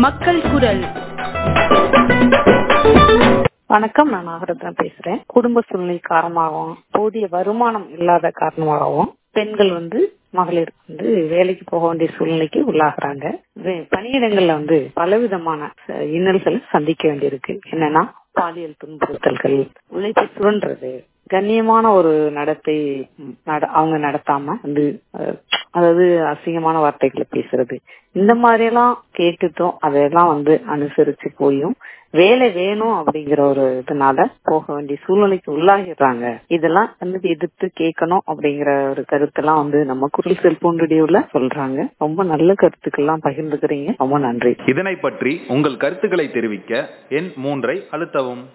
மக்கள் குரல் வணக்கம் நான் நாகரத்னம் பேசுறேன் குடும்ப சூழ்நிலை காரணமாகவும் போதிய வருமானம் இல்லாத காரணமாகவும் பெண்கள் வந்து மகளிர் வந்து வேலைக்கு போக வேண்டிய சூழ்நிலைக்கு உள்ளாகுறாங்க வே- பணியிடங்கள்ல வந்து பலவிதமான ச- இன்னல்களை சந்திக்க வேண்டியிருக்கு என்னன்னா பாலியல் துன்புறுத்தல்கள் உழைப்பை சுரண்டுறது கண்ணியமான ஒரு நடத்தை ம், நட- அவங்க நடத்தாம வந்து அஹ், அதாவது அசிங்கமான வார்த்தைகளை பேசுறது இந்த மாதிரி எல்லாம் கேட்டுட்டும் அதையெல்லாம் வந்து அனுசரிச்சு போயும் வேலை வேணும் அப்படிங்கிற ஒரு இதனால போக வேண்டிய சூழ்நிலைக்கு உள்ளாகிடுறாங்க இதெல்லாம் வந்து எதிர்த்து கேட்கணும் அப்படிங்கிற ஒரு கருத்தெல்லாம் வந்து நம்ம குரல் செல்போன் ரேடியோல சொல்றாங்க ரொம்ப நல்ல கருத்துக்கள்லாம் பகிர்ந்துக்கிறீங்க ரொம்ப நன்றி இதனை பற்றி உங்கள் கருத்துக்களை தெரிவிக்க எண் மூன்றை அழுத்தவும்